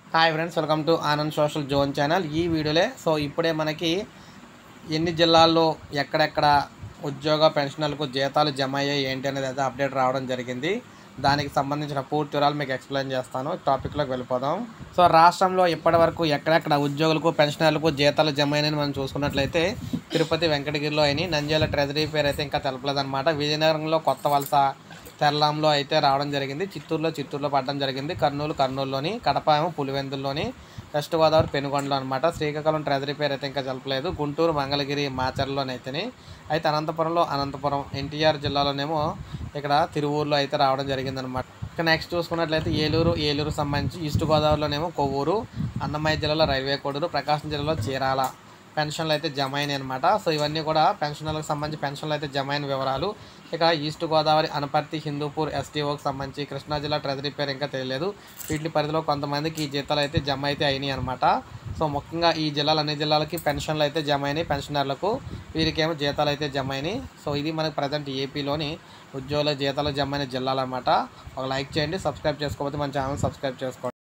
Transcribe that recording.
hi friends welcome to Anand social zone channel ఈ వీడియోలే so ఇప్పుడే మనకి ఎన్ని జిల్లాల్లో ఎక్కడెక్కడ ఉద్యోగ పెన్షనర్లకు జీతాలు జమ అయ్యాయి ఏంటి అనేది అయితే అప్డేట్ రావడం జరిగింది దానికి సంబంధించిన పూర్తి వివరాలు మీకు ఎక్స్ప్లెయిన్ చేస్తాను టాపిక్లోకి వెళ్ళిపోదాం సో రాష్ట్రంలో ఇప్పటి వరకు ఎక్కడెక్కడ ఉద్యోగులకు పెన్షనర్లకు జీతాలు జమ అయినాయని మనం చూసుకున్నట్లయితే తిరుపతి వెంకటగిరిలో అయినాయి నంద్యాల ట్రెజరీ పేరు అయితే ఇంకా తెలపలేదన్నమాట విజయనగరంలో కొత్త వలస తెరలాంలో అయితే రావడం జరిగింది చిత్తూరులో చిత్తూరులో పడడం జరిగింది కర్నూలు కర్నూలులోని కడప ఏమో పులివెందుల్లోని వెస్ట్ గోదావరి పెనుగొండలో అనమాట శ్రీకాకుళం ట్రెజరీ పేరు అయితే ఇంకా చెప్పలేదు గుంటూరు మంగళగిరి మాచర్లోనైతేనే అయితే అనంతపురంలో అనంతపురం ఎన్టీఆర్ జిల్లాలోనేమో ఇక్కడ తిరువూరులో అయితే రావడం జరిగిందనమాట ఇక నెక్స్ట్ చూసుకున్నట్లయితే ఏలూరు ఏలూరు సంబంధించి ఈస్ట్ గోదావరిలోనేమో కొవ్వూరు అన్నమయ్య జిల్లాలో రైల్వే కోడూరు ప్రకాశం జిల్లాలో చీరాల పెన్షన్లు అయితే జమ అయినాయి అనమాట సో ఇవన్నీ కూడా పెన్షన్లకు సంబంధించి పెన్షన్లు అయితే జమ అయిన వివరాలు ఇక ఈస్ట్ గోదావరి అనపర్తి హిందూపూర్ ఎస్టీఓకి సంబంధించి కృష్ణా జిల్లా ట్రెజరీ పేరు ఇంకా తెలియలేదు వీటి పరిధిలో కొంతమందికి ఈ జీతాలు అయితే జమ అయితే అయినాయి అనమాట సో ముఖ్యంగా ఈ జిల్లాలు అన్ని జిల్లాలకి పెన్షన్లు అయితే జమ అయినాయి పెన్షనర్లకు వీరికేమో జీతాలు అయితే జమ అయినాయి సో ఇది మనకు ప్రజెంట్ ఏపీలోని ఉద్యోగుల జీతాలు జమ అయిన జిల్లాలు అనమాట ఒక లైక్ చేయండి సబ్స్క్రైబ్ చేసుకోకపోతే మన ఛానల్ సబ్స్క్రైబ్ చేసుకోండి